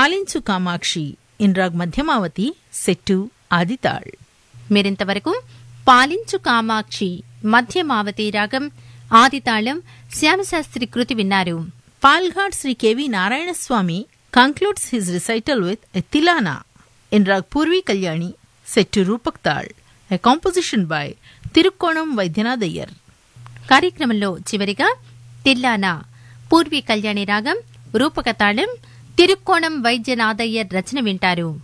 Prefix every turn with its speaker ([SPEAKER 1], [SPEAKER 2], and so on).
[SPEAKER 1] పాలించు కామాక్షి ఇన్రాగ్ మధ్యమావతి సెట్టు ఆదితాళ్
[SPEAKER 2] మీరింతవరకు పాలించు కామాక్షి మధ్యమావతి రాగం ఆదితాళం శ్యామశాస్త్రి కృతి విన్నారు
[SPEAKER 1] Palghat Shri KV Narayanaswamy concludes his recital with Thillana ఇన్రాగ్ Purvi Kalyani set Rupak తాళ్ a composition by తిరుక్కోణం వైద్యనాథయ్యర్
[SPEAKER 2] కార్యక్రమంలో చివరిగా తిల్లానా పూర్వీ కళ్యాణి రాగం రూపకతాళం తిరుక్కోణం వైద్యనాథయ్యర్ రచన వింటారు